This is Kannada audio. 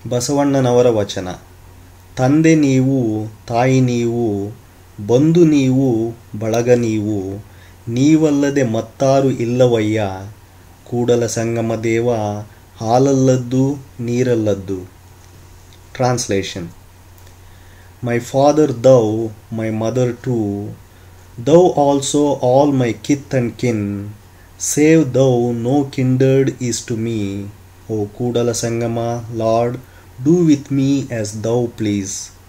ಬಸವಣ್ಣನವರ ವಚನ ತಂದೆ ನೀವು ತಾಯಿ ನೀವು ಬಂಧು ನೀವು ಬಳಗ ನೀವು ನೀವಲ್ಲದೆ ಮತ್ತಾರು ಇಲ್ಲವಯ್ಯ ಕೂಡಲ ಸಂಗಮ ದೇವ ಹಾಲಲ್ಲದ್ದು ನೀರಲ್ಲದ್ದು translation my father thou my mother too thou also all my kith and kin save thou no kindred is to me O Kudala Sangama lord do with me as thou please